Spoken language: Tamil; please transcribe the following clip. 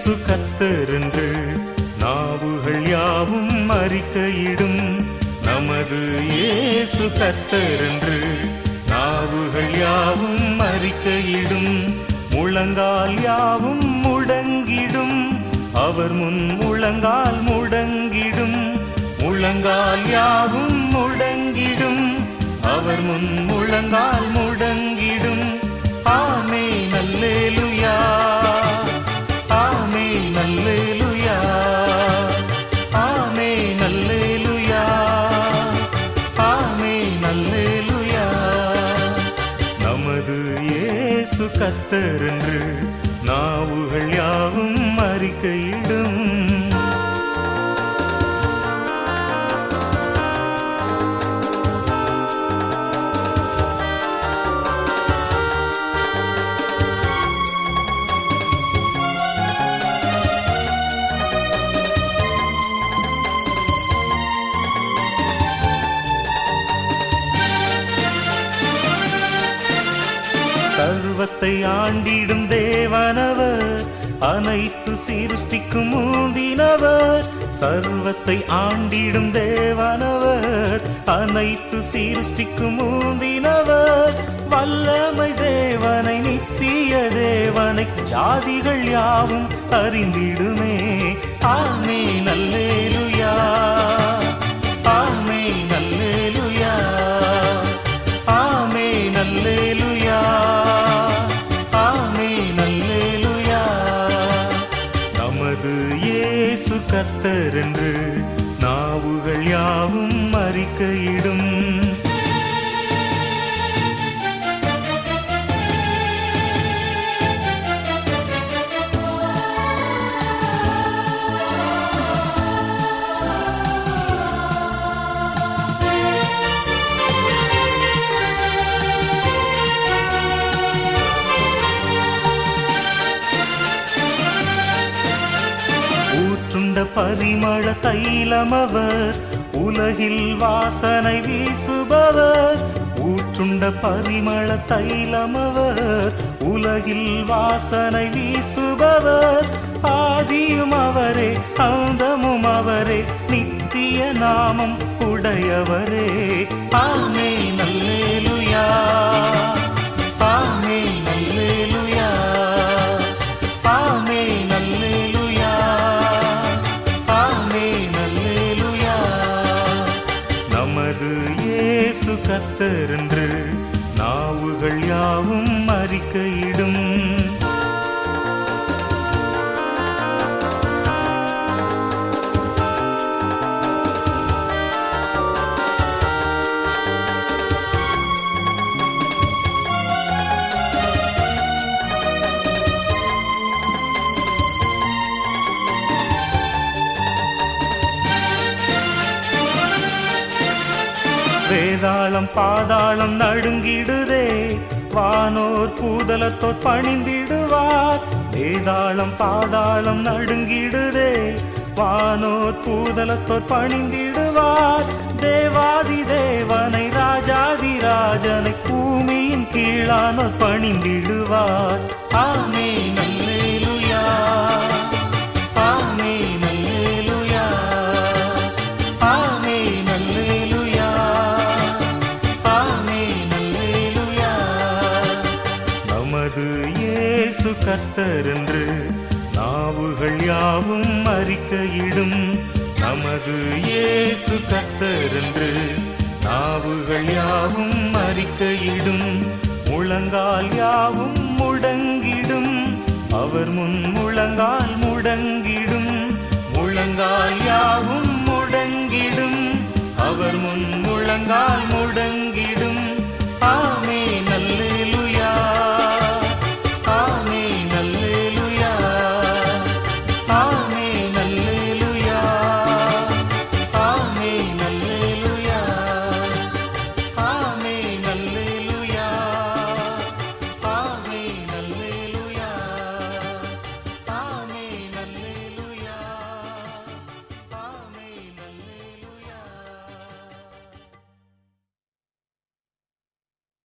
இயேசு கத்தரென்று நாவுகள் யாவும் அறிக்கையிடும் நமது இயேசு கத்தரென்று நாவுகள் யாவும் அறிக்கையிடும் முழங்கால் யாவும் முடங்கிடும் அவர் முன் முழங்கால் முடங்கிடும் முழங்கால் யாவும் முடங்கிடும் அவர் முன் முழங்கால் முடங்கிடும் ஆமே நல்லேலுயா ஆமே நல்லேலுயா ஆமே நல்லேலுயா ஆமே நல்லேலுயா நமது இயேசு கத்தரென்று நாவுகள் யாவும் அறிக்கையிடும் சர்வத்தை ஆண்டிடும் தேவனவர் அனைத்து சிருஷ்டிக்கும் மூந்தினவர் சர்வத்தை ஆண்டிடும் தேவனவர் அனைத்து சிருஷ்டிக்கும் மூந்தினவர் வல்லமை தேவனை நித்திய தேவனை ஜாதிகள் யாவும் அறிந்திடுமே ஆமே நல்லேலுயா ஆமே நல்லேலுயா ஆமே நல்லேலுயா ஆமே நல்லேலுயா நமது இயேசு கத்தரென்று நாவுகள் யாவும் அறிக்கையிடும் ஊற்றுண்ட பரிமள தைலமவர் உலகில் வாசனை வீசுபவர் ஊற்றுண்ட பரிமள தைலமவர் உலகில் வாசனை வீசுபவர் ஆதியும் அவரே அந்தமும் அவரே நித்திய நாமம் உடையவரே ஆமே நல்லேலுயா ஆமே நல்லேலுயா ஆமே நல்லேலுயா ஆமே நல்லேலுயா நமது இயேசு கத்தரென்று நாவுகள் யாவும் அறிக்கையிடும் வேதாளம் பாதாளம் நடுங்கிடுதே வானோர் பூதலத்தோர் பணிந்திடுவார் வேதாளம் பாதாளம் நடுங்கிடுதே வானோர் பூதலத்தோர் பணிந்திடுவார் தேவாதி தேவனை ராஜாதி ராஜனை பூமியின் கீழானோர் பணிந்திடுவார் ஆமே நல்லேலுயா ஆமே நல்லேலுயா ஆமே நல்லேலுயா ஆமே நல்லேலுயா நமது இயேசு கர்த்தரென்று நாவுகள் யாவும் அறிக்கையிடும் நமது இயேசு கர்த்தரென்று நாவுகள் யாவும் அறிக்கையிடும் முழங்கால் யாவும் முடங்கிடும் அவர் முன் முழங்கால் முடங்கிடும் முழங்கால் யாவும் முடங்கிடும் அவர் முன் முழங்கால் முடங்கிடும்